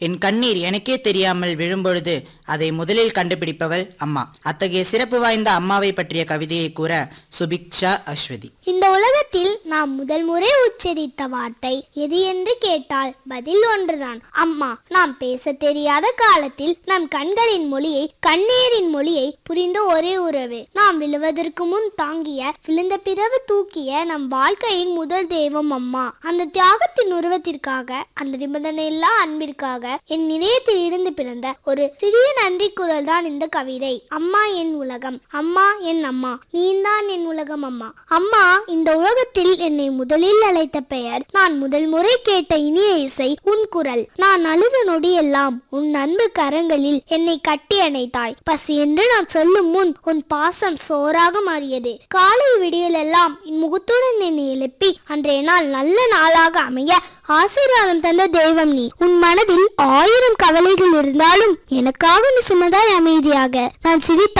என் கண்ணீர் எனக்கே தெரியாமல் விழும்பொழுது அதை முதலில் கண்டுபிடிப்பவள் அம்மா அத்தகைய சிறப்பு வாய்ந்த அம்மாவை பற்றிய கவிதையை கூற சுபிக்ஷா அஸ்வதி இந்த உலகத்தில் நாம் முதல் முறை உச்சரித்த வார்த்தை எது என்று கேட்டால் பதில் ஒன்றுதான் அம்மா நாம் பேச தெரியாத காலத்தில் நம் கண்களின் மொழியை கண்ணீரின் மொழியை புரிந்த ஒரே உறவு நாம் விழுவதற்கு முன் தாங்கிய விழுந்த பிறகு தூக்கிய நம் வாழ்க்கையின் முதல் தெய்வம் அம்மா அந்த தியாகத்தின் உருவத்திற்காக அந்த நிபந்தனையில்லா அன்பிற்காக என் இதயத்தில் இருந்து பிறந்த ஒரு சிறிய நன்றி குரல் தான் இந்த கவிதை அம்மா என் உலகம் அம்மா என் அம்மா நீந்தான் என் உலகம் அம்மா அம்மா இந்த உலகத்தில் என்னை முதலில் அழைத்த பெயர் நான் முதல் முறை கேட்ட இனிய இசை உன் குரல் நான் அழுத நொடியெல்லாம் உன் அன்பு கரங்களில் என்னை கட்டி அணைத்தாய் பசி என்று நான் சொல்லும் முன் உன் பாசம் சோறாக மாறியது காலை விடியலெல்லாம் என் முகத்துடன் என்னை எழுப்பி அன்றைய நாள் நல்ல நாளாக அமைய ஆசீர்வாதம் தந்த தெய்வம் நீ உன் மனதில் ஆயிரம் கவலைகள் இருந்தாலும் எனக்காக நீ சுமந்தாய் அமைதியாக நான் சிரித்த